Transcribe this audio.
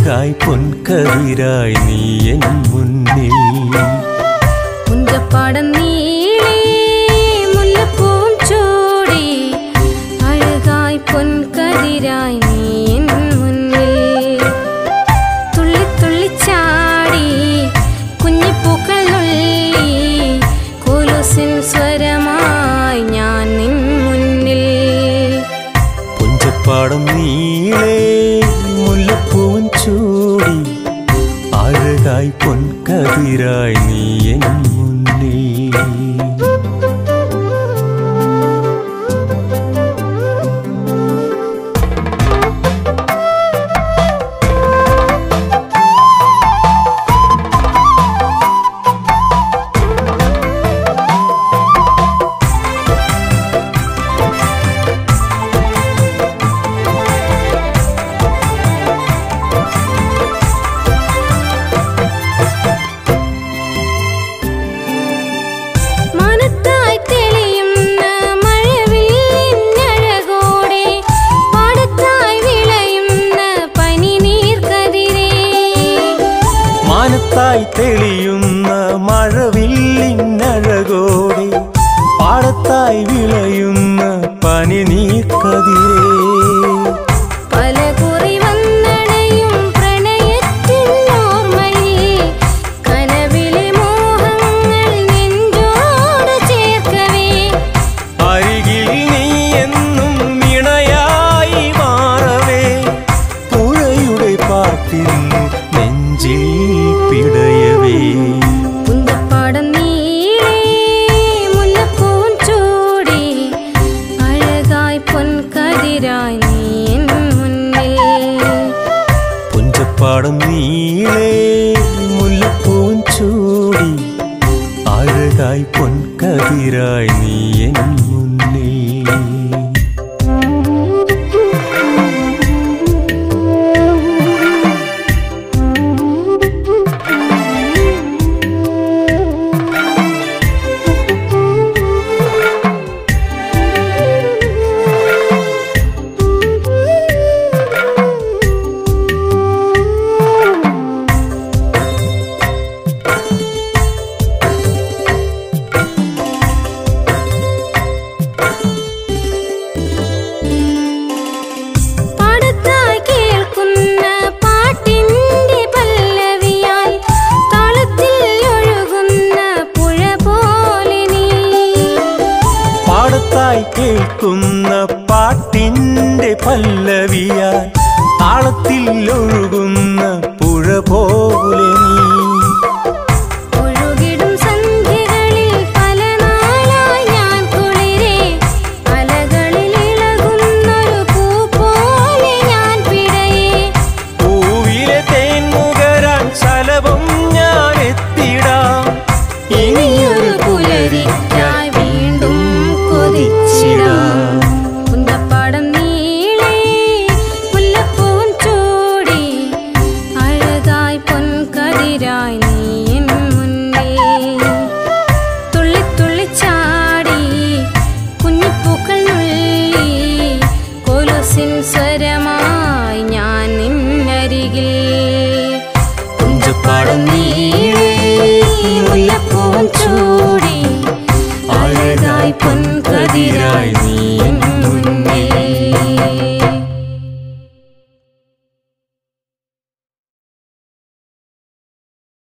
അഴകായി പൊൻകതിരായി നീ എൻ മുന്നിൽ കുഞ്ചപ്പാടം നീളേ മുല്ലപ്പൂം ചൂടി അഴകായി പൊൻകതിരായി നീ എൻ മുന്നിൽ തുള്ളി തുള്ളി ചാടി കുഞ്ഞിപ്പൂക്കൾ നുള്ളി കോലോസിൻ സ്വരമായി ഞാൻ നിൻ മുന്നിൽ പുഞ്ചപ്പാടം നീളേ മുല്ലപ്പൂവൻ ചൂടി അഴകായി പൊൻകതിരായി നീ എൻ മുന്നിൽ മനത്തായി തെളിയുന്ന മഴവില്ലഴകോടെ പാടത്തായി വിളയുന്ന പനിനീർക്കതിരേ മാനത്തായി തെളിയുന്ന മഴവില്ലിനഴകോടെ പാടത്തായി വിളയുന്ന പനി നീക്കതിരേ പല കുറി വന്നണയും പ്രണയത്തിൻ ഓർമ്മയിൽ കനവിലെ മോഹങ്ങൾ നെഞ്ചോട് ചേർക്കവേ അരികിൽ നീ എന്നും ഇണയായി മാറവേ പുഴയുടെ പാട്ടിന്നു നെഞ്ചിൽ പിടയവേ കുന്തപ്പാടം നീളേ മുല്ലപ്പൂൻ ചൂടി അഴകായി പൊൻകതിരായി നീ എൻ മുന്നിൽ പുഞ്ചപ്പാടം നീളേ മുല്ലപ്പൂൻ ചൂടി അഴകായി പൊൻകതിരായി നീ എൻ മുന്നിൽ പാടത്തായി കേൾക്കുന്ന പാട്ടിന്റെ പല്ലവിയാൽ താളത്തിൽ ഒഴുകുന്ന പുഴ പോലെ നീ പാടത്തായി കേൾക്കുന്ന പാട്ടിന്റെ പല്ലവിയാൽ താളത്തിൽ ഒഴുകുന്ന പുഴ പോലെ നീ ഒഴുകിടും സന്ധ്യകളിൽ പല നാളായി ഞാൻ കുളിരേ അലകളിൽ ഇളകുന്നൊരു പൂ പോലെ ഞാൻ പിടയേ പൂവിലെ തേൻ മുകരാൻ ശലഭം ഞാൻ എത്തിടാം ഇനിയൊരു പുലരിക്കായി വീണ്ടും കൊതിച്ചിടാം കുന്തപ്പാടം നീളേ മുല്ലപ്പൂൻ ചൂടി അഴകായി പൊൻകതിരായി നീ എൻ മുന്നിൽ തുള്ളി തുള്ളി ചാടി കുഞ്ഞിപ്പൂക്കൾ നുള്ളി കോലോസിൻ സ്വരമായി ഞാൻ നിന്നരികിൽ കുഞ്ചപ്പാടം നീളേ മുല്ലപ്പൂൻ ചൂടി അഴകായി പൊൻകതിരായി നീ